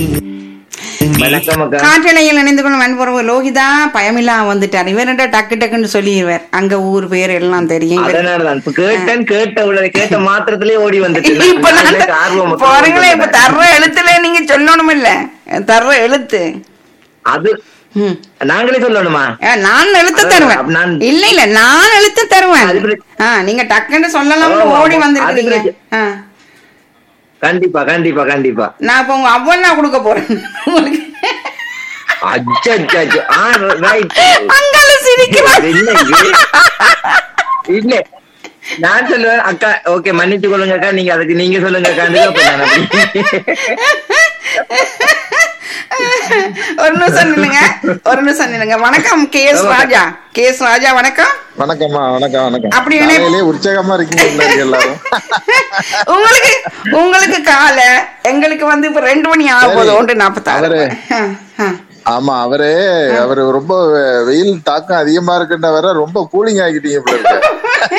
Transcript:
வணக்கம் அக்கா காற்றலையில் இணைந்து கொள்ளும் அன்புறவு லோகிதா பயமில்லா வந்துட்டார் இவர் என்ன டக்கு டக்குன்னு சொல்லிடுவார் அங்க ஊர் பேர் எல்லாம் தெரியும் இவர் அதனாலதான் இப்ப கேட்டேன் கேட்ட உள்ள கேட்ட மாத்திரத்திலே ஓடி வந்துட்டு இப்ப நான் எனக்கு ஆர்வம் மொத்தம் பாருங்களேன் இப்ப வந்துட்டு. தர்ற எழுத்துல நீங்க சொல்லணும் இல்ல தர்ற எழுத்து அது ம். நாங்களே சொல்லணுமா ஆ, நான் எழுத்து அதான், தருவேன் அப்ப நான்- இல்ல இல்ல நான் எழுத்து தருவேன் அது பிர- ஆ, நீங்க டக்குன்னு சொல்லலாம்னு ஓ, ஓடி அது வந்திருக்கீங்க பிரச்சனை. ஆ. கண்டிப்பா கண்டிப்பா கண்டிப்பா நான் இப்ப உங்க அவ்வளோ கொடுக்க போறேன் உங்களுக்கு அச்சோ அச்சோ, அச்சோ ஆ ரைட் அங்கால சிரிக்கிறான் இல்ல இது? இல்ல நான் சொல்லுவேன் அக்கா ஓகே மன்னிச்சு கொள்ளுங்க அக்கா நீங்க அதுக்கு நீங்க சொல்லுங்க அக்கா அப்ப நான் அப்படி ஒரு நிமிஷம் நில்லுங்க ஒரு நிமிஷம் நில்லுங்க வணக்கம் K S Raja K S Raja வணக்கம் வணக்கம்மா வணக்கம் வணக்கம் அப்படி என்ன- காலையிலே உற்சாகமா இருக்கீங்க எல்லாரும் எல்லாரும் உங்களுக்கு உங்களுக்கு காலை எங்களுக்கு வந்து இப்ப ரெண்டு மணி ஆக போகுது ஒன்று நாற்பத்தாறு அவரு- ஆ, ஆ. ஆமா அவரு அவரு ரொம்ப வெ- வெயில் தாக்கம் அதிகமா இருக்குன்ற வர ரொம்ப கூலிங் ஆகிட்டீங்க போல இருக்கு